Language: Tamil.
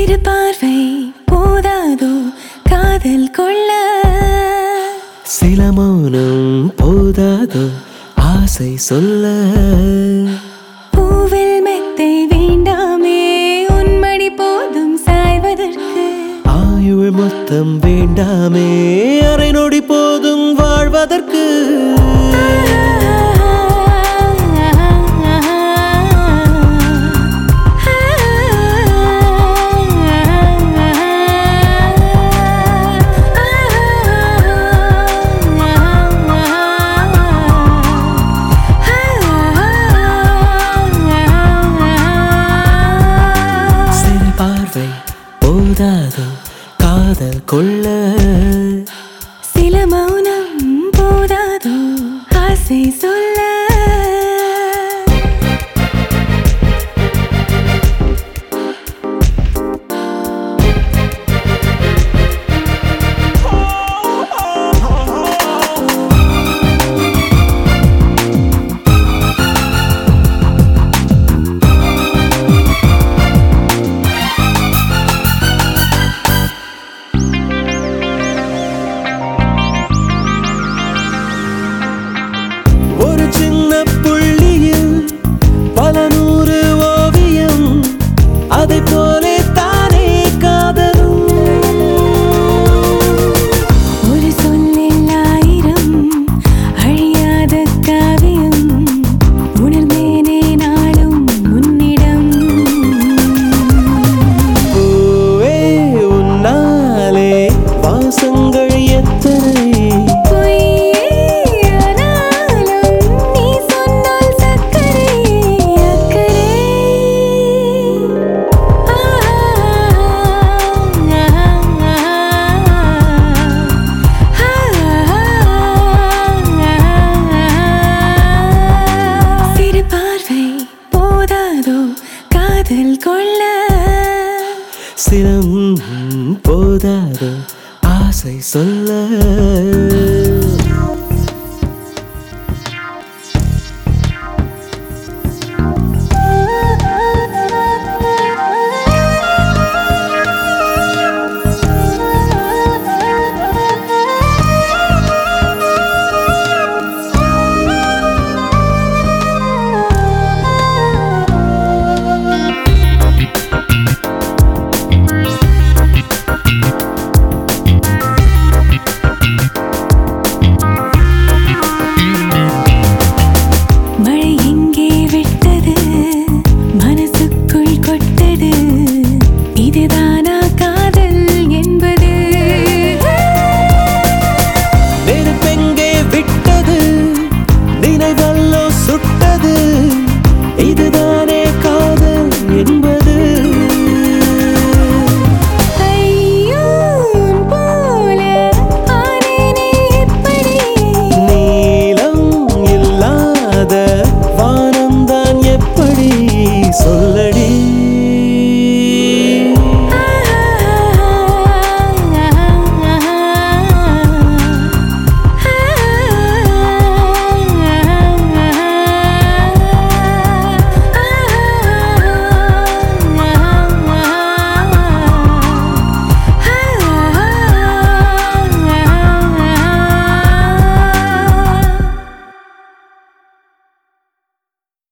சிறு பார்வை போதாதோ காதல் கொள்ள சில மௌனம் போதாதோ ஆசை சொல்ல பூவில் மெத்தை வேண்டாமே உன்மடி போதும் சாய்வதற்கு ஆயுள் மொத்தம் வேண்டாமே அரை நொடி போதும் வாழ்வதற்கு சிறு பார்வை போதாதோ காதல் கொள்ள சில மௌனம் போதாதோ ஆசை சொல்ல ஒரு சின்ன புள்ளியில் பல நூறு ஓவியம் அதை போலே தானே காதலும் ஒரு சொல்லில் ஆயிரம் அழியாத காவியம் உணர்ந்தேனே நாளும் உன்னிடம் பூவே உன்னாலே வாசங்கள் எத்தனை பொய்யானாலும் நீ சொன்னால் சக்கரை அக்கறை சிறு பார்வை போதாதோ காதல் கொள்ள சிரம் போதாதோ ஆசை சொல்ல